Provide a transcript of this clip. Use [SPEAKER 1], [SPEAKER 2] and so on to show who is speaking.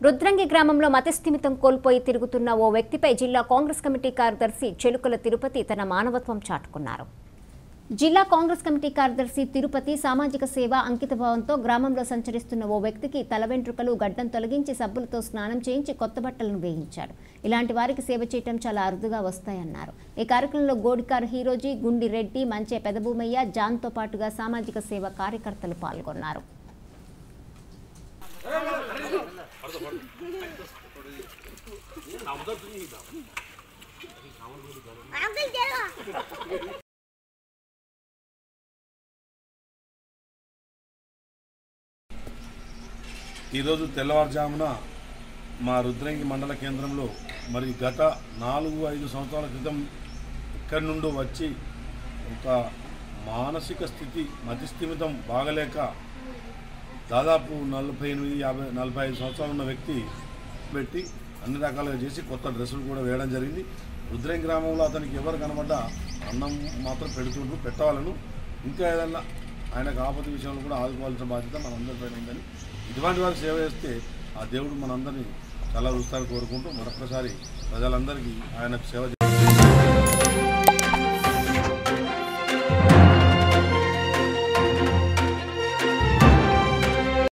[SPEAKER 1] రుద్రంగి గ్రామంలో మతస్థిమితం కోల్పోయి తిరుగుతున్న ఓ వ్యక్తిపై జిల్లా కాంగ్రెస్ కమిటీ కార్యదర్శి చెలుకల తిరుపతి తన మానవత్వం చాటుకున్నారు జిల్లా కాంగ్రెస్ కమిటీ కార్యదర్శి తిరుపతి సామాజిక సేవ అంకితభావంతో గ్రామంలో సంచరిస్తున్న ఓ వ్యక్తికి తల వెంట్రుకలు గడ్డం తొలగించి సబ్బులతో స్నానం చేయించి కొత్త బట్టలను వేయించాడు ఇలాంటి వారికి సేవ చేయటం చాలా అరుదుగా వస్తాయన్నారు ఈ కార్యక్రమంలో గోడికార్ హీరోజీ గుండి రెడ్డి మంచే పెదభూమయ్య జాన్తో పాటుగా సామాజిక సేవ కార్యకర్తలు పాల్గొన్నారు
[SPEAKER 2] ఈరోజు తెల్లవారుజామున మా రుద్రంగి మండల కేంద్రంలో మరి గత నాలుగు ఐదు సంవత్సరాల క్రితం ఇక్కడి నుండి వచ్చి ఒక మానసిక స్థితి మతిస్థిమితం బాగలేక దాదాపు నలభై ఎనిమిది యాభై నలభై ఐదు సంవత్సరాలు ఉన్న వ్యక్తి పెట్టి అన్ని రకాలుగా చేసి కొత్త డ్రెస్సులు కూడా వేయడం జరిగింది రుద్రంగి గ్రామంలో అతనికి ఎవరు కనబడ్డా అన్నం మాత్రం పెడుతుండ్రు పెట్టవాలను ఇంకా ఏదన్నా ఆయనకు ఆపద విషయంలో కూడా ఆదుకోవాల్సిన బాధ్యత మనందరిపైన ఉందని ఇటువంటి వారికి సేవ చేస్తే ఆ దేవుడు మనందరినీ చాలా చూస్తారని కోరుకుంటూ మరొకసారి ప్రజలందరికీ ఆయనకు సేవ చే-